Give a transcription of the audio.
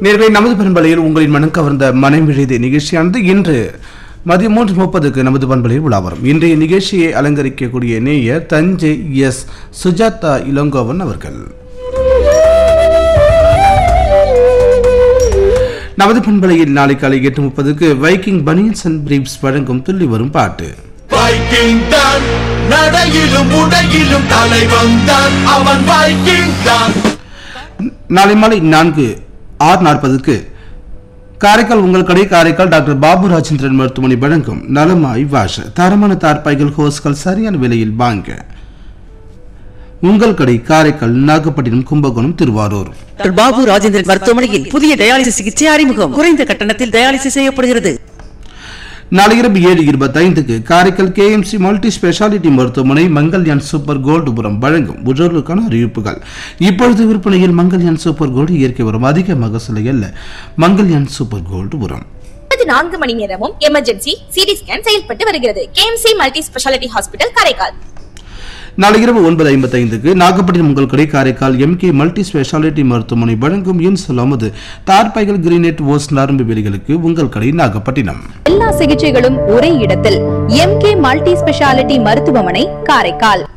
நேர்களை நமது பண்பலையில் உங்களின் மனம் கவர்ந்த மனம் விழுத நிகழ்ச்சியானது இன்று மதியம் மூன்று முப்பதுக்கு நமது பண்பலையில் உலா வரும் இன்றைய நிகழ்ச்சியை அலங்கரிக்கக்கூடிய நேயர் தஞ்சை எஸ் சுஜாதா இளங்கோவன் அவர்கள் நமது பண்பலையில் நாளை காலை எட்டு முப்பதுக்கு வைக்கிங் பனியன்ஸ் அண்ட் பிரீப்ஸ் வழங்கும் துள்ளி வரும் பாட்டு வைக்கிங் தான் நடையிலும் உடையிலும் தலைவன் தான் அவன் வைக்கிங் தான் நாளை மாலை நான்கு ஆறு நாற்பதுக்கு காரைக்கால் உங்கள் கடை காரைக்கால் டாக்டர் பாபு ராஜேந்திரன் மருத்துவமனை வழங்கும் நலமாய் வாஷ தரமான தார்பாய்கள் ஹோஸ்கள் சரியான விலையில் வாங்க உங்கள் கடை காரைக்கால் நாகப்பட்டினம் கும்பகோணம் திருவாரூர் டாக்டர் பாபு ராஜேந்திரன் மருத்துவமனையில் புதிய டயாலிசிஸ் சிகிச்சை அறிமுகம் குறைந்த கட்டணத்தில் டயாலிசிஸ் செய்யப்படுகிறது நாளை இரவு ஏழு இருபத்தைந்துக்கு காரைக்கால் கேஎம்சி மல்டி ஸ்பெஷாலிட்டி மருத்துவமனை மங்கல்யான் சூப்பர் கோல்டுபுரம் வழங்கும் உஜோர்களுக்கான அறிவிப்புகள் இப்பொழுது விற்பனையில் மங்கல்யான் சூப்பர் கோல்டு இயற்கை வரும் அதிக மகசூலை அல்ல மங்கல்யான் சூப்பர் கோல்டு உரம் இருபத்தி நான்கு மணி நேரமும் எமர்ஜென்சி சிடி ஸ்கேன் செயல்பட்டு வருகிறது KMC multi speciality hospital Karaikal நாளை இரவு ஒன்பது ஐம்பத்தைந்துக்கு நாகப்பட்டினம் உங்கள் கடை காரைக்கால் எம்கே மல்டி ஸ்பெஷாலிட்டி மருத்துவமனை வழங்கும் இன்சுல் அமுது தார்பாய்கள் கிரீனேட் ஓஸ் நரம்பு வேலிகளுக்கு உங்கள் கடை நாகப்பட்டினம் எல்லா சிகிச்சைகளும் ஒரே இடத்தில் எம்கே மல்டி ஸ்பெஷாலிட்டி மருத்துவமனை காரைக்கால்